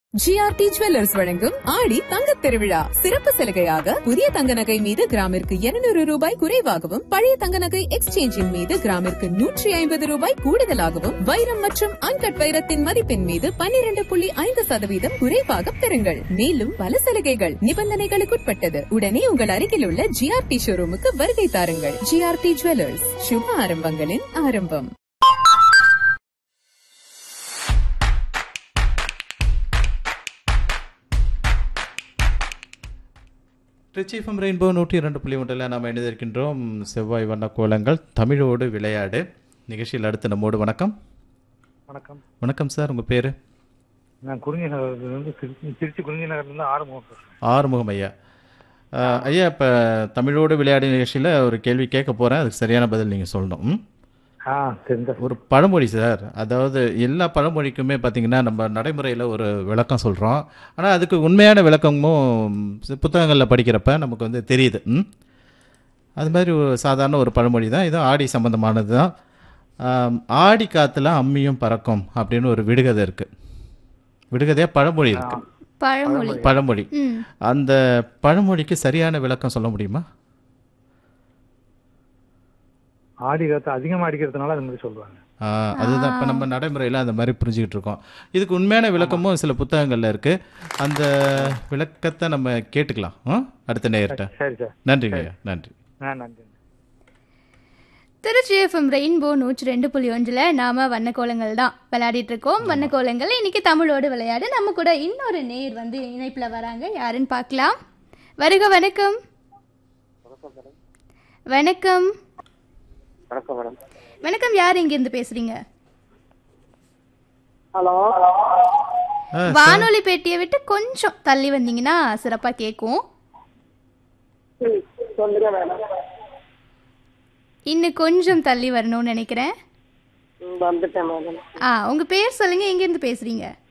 GRT jewellers வழங்கும் ஆடி தங்கத் திருவிழா சிறப்பு சலுகையாக புதிய தங்க நகை மீது கிராமிற்கு 200 ரூபாய் குறைவாகவும் பழைய தங்க நகை எக்ஸ்சேஞ்சின் மீது கிராமிற்கு நூற்றி ஐம்பது ரூபாய் கூடுதலாகவும் வைரம் மற்றும் அன்கட் வைரத்தின் மதிப்பின் மீது 12.5% புள்ளி ஐந்து சதவீதம் குறைவாக பெறுங்கள் மேலும் பல சலுகைகள் நிபந்தனைகளுக்குட்பட்டது உடனே உங்கள் அருகில் உள்ள ஜிஆர்டி ஷோரூமுக்கு வருகை தாருங்கள் ஜிஆர்டி ஜுவல்லர்ஸ் சுப ஆரம்பங்களின் ஆரம்பம் ட்ரிச்சிஃபம் ரெயின்போ நூற்றி இரண்டு புள்ளி ஒன்றில் நாம் இணைந்திருக்கின்றோம் செவ்வாய் வண்ண கோலங்கள் தமிழோடு விளையாடு நிகழ்ச்சியில் அடுத்து நம்மோடு வணக்கம் வணக்கம் வணக்கம் சார் உங்கள் பேர் நான் குறிஞ்சி நகர்லேருந்து திருச்சி திருச்சி குறிஞ்சி நகர்லேருந்து ஆறுமுகம் பேசுறேன் ஆறுமுகம் ஐயா அஹ், ஐயா இப்போ தமிழோடு விளையாடு நிகழ்ச்சியில் ஒரு கேள்வி கேட்க போகிறேன் அதுக்கு சரியான பதில் நீங்கள் சொல்லணும் ம்? ஆ தெரிஞ்ச ஒரு பழமொழி சார் அதாவது எல்லா பழமொழிக்குமே பார்த்தீங்கன்னா நம்ம நடைமுறையில் ஒரு விளக்கம் சொல்கிறோம் ஆனால் அதுக்கு உண்மையான விளக்கமும் புத்தகங்களில் படிக்கிறப்ப நமக்கு வந்து தெரியுது ம்? அது மாதிரி ஒரு சாதாரண ஒரு பழமொழி தான் இது ஆடி சம்பந்தமானது தான் ஆம், ஆடி காற்றுல அம்மியும் பறக்கும் அப்படின்னு ஒரு விடுகதை இருக்குது விடுகதையாக பழமொழி இருக்கு பழமொழி பழமொழி ம் அந்த பழமொழிக்கு சரியான விளக்கம் சொல்ல முடியுமா ஆடி காத்து அதிகமாக அடிக்கிறதுனால அது மாதிரி சொல்லுவாங்க ஆ, அதுதான் இப்போ நம்ம நடைமுறையில் அந்த மாதிரி புரிஞ்சுக்கிட்டு இருக்கோம் இதுக்கு உண்மையான விளக்கமும் சில புத்தகங்களில் இருக்குது அந்த விளக்கத்தை நம்ம கேட்டுக்கலாம் ஆ? அடுத்த நேயர்கிட்ட சரி சார் நன்றிங்க ஐயா நன்றி ஆ நன்றி திருச்சி எஃப்எம் ரெயின்போ நூற்றி ரெண்டு புள்ளி ஒன்றில் நாம வண்ணக்கோலங்கள் தான் விளையாடிட்டு இருக்கோம் வண்ணக்கோலங்கள் இன்னைக்கு தமிழோடு விளையாடு நம்ம கூட இன்னொரு நேர் வந்து இணைப்பில் வராங்க யாருன்னு பார்க்கலாம் வருக வணக்கம் வணக்கம் வணக்கம் மேடம் வணக்கம் யார் இங்கிருந்து பேசுறீங்க ஹலோ ஆ, வானொலி பெட்டியை விட்டு கொஞ்சம் தள்ளி வந்தீங்கன்னா சிறப்பாக கேட்கும் ம், சொல்லுங்க மேடம் இன்னும் கொஞ்சம் தள்ளி வரணும்னு நினைக்கிறேன் ம், வந்துட்டேன் மேடம் ஆ உங்க பேர் சொல்லுங்க எங்கேருந்து பேசுறீங்க